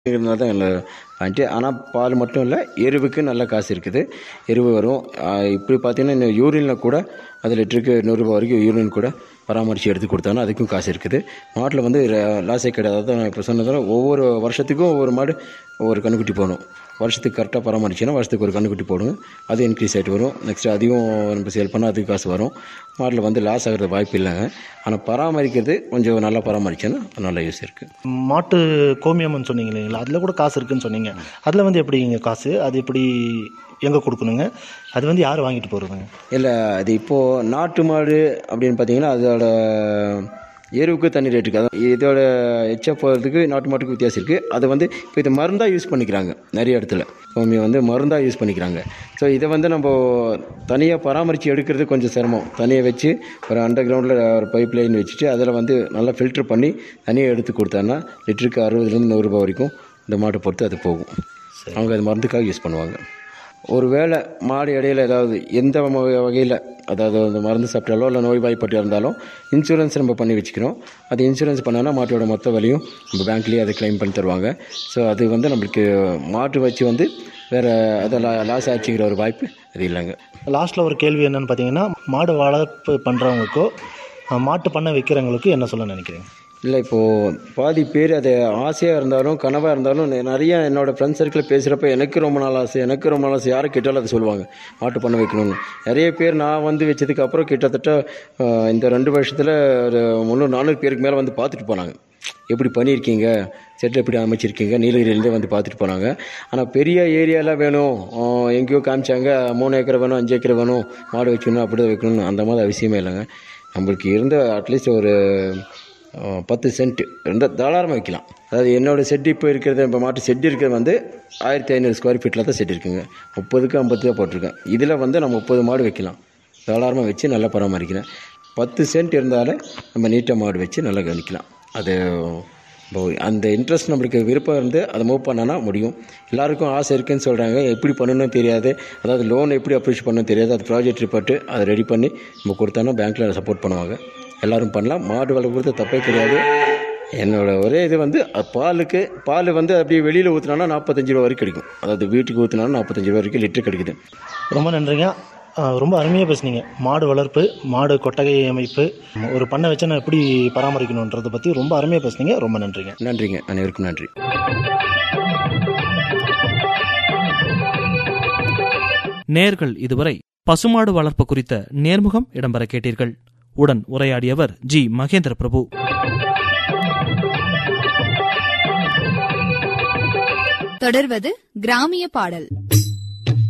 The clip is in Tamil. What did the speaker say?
இருந்தால் தான் நல்ல பாயிண்ட்டு ஆனால் பால் மட்டும் இல்லை எருவுக்கு நல்ல காசு இருக்குது எருவு வரும் ஆஹ் இப்படி பார்த்தீங்கன்னா இந்த யூரினில் கூட அது லிட்டருக்கு நூறுரூபா வரைக்கும் யூரின் கூட பராமரித்து எடுத்து கொடுத்தாங்கன்னா அதுக்கும் காசு இருக்குது மாட்டில் வந்து ர- லாஸே கிடையாது அதான் நான் இப்போ சொன்னதால் ஒவ்வொரு வருஷத்துக்கும் ஒவ்வொரு மாடு ஒவ்வொரு கண்ணுக்குட்டி போடணும் வருஷத்துக்கு கரெக்டாக பராமரிச்சுன்னா வருஷத்துக்கு ஒரு கண்ணுக்குட்டி போடுங்க அது இன்க்ரீஸ் ஆகிட்டு வரும் நெக்ஸ்ட் அதிகம் நம்ம சேல் பண்ணால் அதுக்கு காசு வரும் மாட்டில் வந்து லாஸ் ஆகிறது வாய்ப்பு இல்லைங்க ஆனால் பராமரிக்கிறது கொஞ்சம் நல்லா பராமரிச்சேன்னா நல்ல யூஸ் இருக்குது மாட்டு கோமியம்னு சொன்னீங்க இல்லைங்களா அதில் கூட காசு இருக்குன்னு சொன்னீங்க அதில் வந்து எப்படிங்க காசு அது எப்படி எங்கே கொடுக்கணுங்க அது வந்து யார் வாங்கிட்டு போகிறதுங்க இல்லை அது இப்போது நாட்டு மாடு அப்படின்னு பார்த்தீங்கன்னா அதோட எருவுக்கு தண்ணி ரேட் இருக்குது அதான் இதோட எச்சா போகிறதுக்கு நாட்டு மாட்டுக்கு வித்தியாசம் இருக்குது அதை வந்து இப்போ இதை மருந்தாக யூஸ் பண்ணிக்கிறாங்க நிறைய இடத்துல கோமியம் வந்து மருந்தாக யூஸ் பண்ணிக்கிறாங்க ஸோ இதை வந்து நம்ம தனியாக பராமரித்து எடுக்கிறது கொஞ்சம் சிரமம் தனியாக வச்சு ஒரு அண்டர் கிரவுண்டில் ஒரு பைப் லைன் வச்சுட்டு அதில் வந்து நல்லா ஃபில்டர் பண்ணி தனியாக எடுத்து கொடுத்தாங்கன்னா லிட்டருக்கு அறுபதுலேருந்து நூறுரூபா வரைக்கும் இந்த மாட்டை பொறுத்து அது போகும் அவங்க அது மருந்துக்காக யூஸ் பண்ணுவாங்க ஒரு வேளை மாடு இடையில ஏதாவது எந்த வகையில் அதாவது அந்த மருந்து சாப்பிட்டாலோ இல்லை நோய்வாய்ப்பட்டு இருந்தாலும் இன்சூரன்ஸ் நம்ம பண்ணி வச்சுக்கிறோம் அது இன்சூரன்ஸ் பண்ணோன்னா மாட்டோட மொத்த வலியும் நம்ம பேங்க்லேயே அதை க்ளைம் பண்ணி தருவாங்க ஸோ அது வந்து நம்மளுக்கு மாட்டு வச்சு வந்து வேறு அதை லாஸ் ஆச்சுங்கிற ஒரு வாய்ப்பு அது இல்லைங்க லாஸ்ட்டில் ஒரு கேள்வி என்னன்னு பார்த்தீங்கன்னா மாடு வளர்ப்பு பண்ணுறவங்களுக்கோ மாட்டு பண்ணை வைக்கிறவங்களுக்கு என்ன சொல்ல நினைக்கிறீங்க இல்லை இப்போது பாதி பேர் அது ஆசையாக இருந்தாலும் கனவாக இருந்தாலும் நெ- நிறைய என்னோடய ஃப்ரெண்ட்ஸ் சர்க்கிளில் பேசுகிறப்ப எனக்கு ரொம்ப நாள் ஆசை எனக்கு ரொம்ப நாள் ஆசை யாரை கேட்டாலும் அதை சொல்லுவாங்க மாட்டு பண்ண வைக்கணும்னு நிறைய பேர் நான் வந்து வச்சதுக்கு அப்புறம் கிட்டத்தட்ட ஆஹ், இந்த ரெண்டு வருஷத்தில் ஒரு முந்நூறு நானூறு பேருக்கு மேலே வந்து பார்த்துட்டு போனாங்க எப்படி பண்ணியிருக்கீங்க செட்டில் எப்படி அமைச்சிருக்கீங்க நீலகிரியிலேருந்து வந்து பார்த்துட்டு போனாங்க ஆனால் பெரிய ஏரியாலாம் வேணும் ஆஹ், எங்கேயோ காமிச்சாங்க மூணு ஏக்கர் வேணும் அஞ்சு ஏக்கர் வேணும் மாடு வைக்கணும் அப்படி தான் வைக்கணும் அந்த மாதிரி அவசியமே இல்லைங்க நம்மளுக்கு இருந்த அட்லீஸ்ட் ஒரு அஹ் பத்து சென்ட் ரெண்டு தாராளமாக வைக்கலாம் அதாவது என்னோட செட் இப்போ இருக்கிறது இப்போ மாட்டு செட் இருக்கிறது வந்து ஆயிரத்தி ஐநூறு ஸ்கொயர் ஃபீட்டில் தான் செட் இருக்குங்க முப்பதுக்கு ஐம்பது தான் போட்டிருக்கேன் இதில் வந்து நம்ம முப்பது மாடு வைக்கலாம் தாராளமாக வச்சு நல்லா பராமரிக்கிறேன் பத்து சென்ட் இருந்தாலே நம்ம நீட்டாக மாடு வச்சு நல்லா கவனிக்கலாம் அது இப்போ அந்த இன்ட்ரெஸ்ட் நம்மளுக்கு விருப்பம் இருந்து அதை மூவ் பண்ணனா முடியும் எல்லாருக்கும் ஆசை இருக்குன்னு சொல்கிறாங்க எப்படி பண்ணணும்னு தெரியாது அதாவது லோன் எப்படி அப்ரோச் பண்ணணும் தெரியாது அது ப்ராஜெக்ட் ரிப்போர்ட்டு அதை ரெடி பண்ணி நம்ம கொடுத்தோன்னா பேங்க்கில் சப்போர்ட் பண்ணுவாங்க எல்லாரும் பண்ணலாம் மாடு வளர்க்குறது தப்பே கிடையாது என்னோட ஒரே இது வந்து அஹ், பாலுக்கு பால் வந்து அப்படியே வெளியில் ஊற்றினோன்னா நாற்பத்தஞ்சு ரூபா வரைக்கும் கிடைக்கும் அதாவது வீட்டுக்கு ஊற்றினாலும் நாற்பத்தஞ்சு ரூபா வரைக்கும் லிட்டர் கிடைக்குது ரொம்ப நன்றிங்க ஆ, ரொம்ப அருமையாக பேசுனீங்க மாடு வளர்ப்பு மாடு கொட்டகை அமைப்பு ஒரு பண்ணை வச்சு நான் எப்படி பராமரிக்கணுன்றதை பற்றி ரொம்ப அருமையாக பேசுனீங்க ரொம்ப நன்றிங்க நன்றிங்க அனைவருக்கும் நன்றி நேர்கள் இதுவரை பசுமாடு வளர்ப்பு குறித்த நேர்முகம் இடம்பெற கேட்டீர்கள் உடன் உரையாடியவர் ஜி மகேந்திர பிரபு தொடர்வது கிராமிய பாடல்